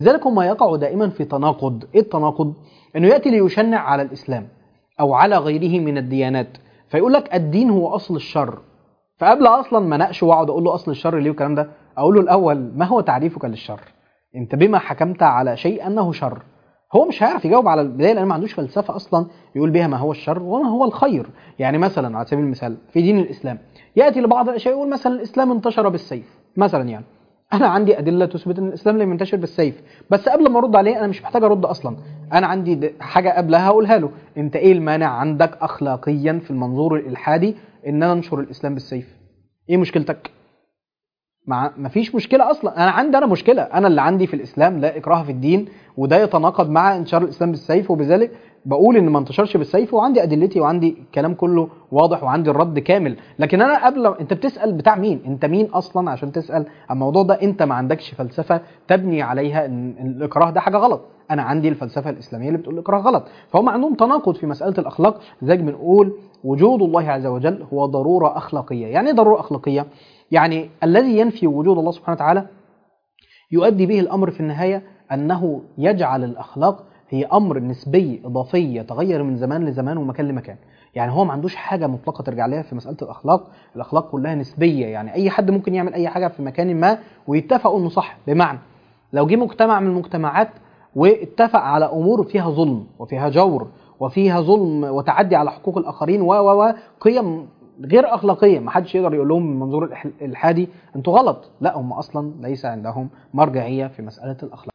لذلك هم يقعوا دائما في تناقض ايه التناقض انه ياتي ليشنع على الاسلام او على غيره من الديانات فيقول لك الدين هو اصل الشر فقبل اصلا ما اناقشه واقعد اقول له اصل الشر ليه والكلام ده اقول له الاول ما هو تعريفك للشر انت بما حكمت على شيء انه شر هو مش هيعرف يجاوب على البدايه لان ما عندوش فلسفه اصلا يقول بها ما هو الشر وما هو الخير يعني مثلا على سبيل المثال في دين الاسلام ياتي لبعض الاشياء يقول مثلا الاسلام انتشر بالسيف مثلا يعني انا عندي ادله تثبت ان الاسلام لم ينتشر بالسيف بس قبل ما ارد عليه انا مش محتاج ارد اصلا انا عندي د- حاجه قبلها هقولها له انت ايه المانع عندك اخلاقيا في المنظور الالحادي ان انا انشر الاسلام بالسيف ايه مشكلتك مع مفيش مشكله اصلا انا عندي انا مشكله انا اللي عندي في الاسلام لا اكراه في الدين وده يتناقض مع انتشار الاسلام بالسيف وبذلك بقول ان ما انتشرش بالسيف وعندي ادلتي وعندي الكلام كله واضح وعندي الرد كامل لكن انا قبل انت بتسال بتاع مين انت مين اصلا عشان تسال عن الموضوع ده انت ما عندكش فلسفه تبني عليها ان إن الاكراه ده حاجه غلط انا عندي الفلسفه الاسلاميه اللي بتقول الاكراه غلط فهم عندهم تناقض في مساله الاخلاق لذلك بنقول وجود الله عز وجل هو ضروره اخلاقيه يعني ايه ضروره اخلاقيه يعني الذي ينفي وجود الله سبحانه وتعالى يؤدي به الامر في النهايه انه يجعل الاخلاق هي امر نسبي اضافي يتغير من زمان لزمان ومكان لمكان يعني هو ما عندوش حاجه مطلقه ترجع لها في مساله الاخلاق الاخلاق كلها نسبيه يعني اي حد ممكن يعمل اي حاجه في مكان ما ويتفقوا انه صح بمعنى لو جه مجتمع من المجتمعات واتفق على امور فيها ظلم وفيها جور وفيها ظلم وتعدي على حقوق الاخرين و و و قيم غير اخلاقيه ما حدش يقدر يقول لهم من منظور الإح- الالحادي انتوا غلط لا هم اصلا ليس عندهم مرجعيه في مساله الاخلاق